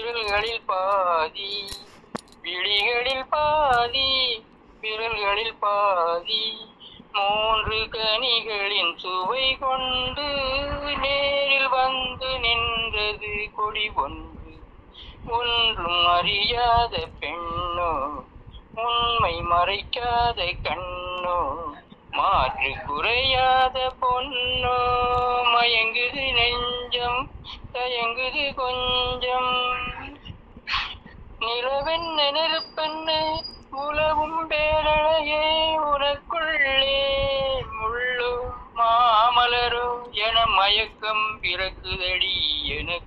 விரல்களில் பாதி விழிகளில் பாதி விரல்களில் பாதி மூன்று கனிகளின் சுவை கொண்டு நேரில் வந்து நின்றது கொடி ஒன்று ஒன்றும் அறியாத பெண்ணோ உண்மை மறைக்காத கண்ணோ மாற்று குறையாத பொன்னோ மயங்குது நெஞ்சம் தயங்குது கொஞ்சம் நிலவென்ன நெருப்பென்ன உலவும் பேரழகே உனக்குள்ளே முள்ளோ மாமலரோ என மயக்கம் பிறக்குதடி எனக்கு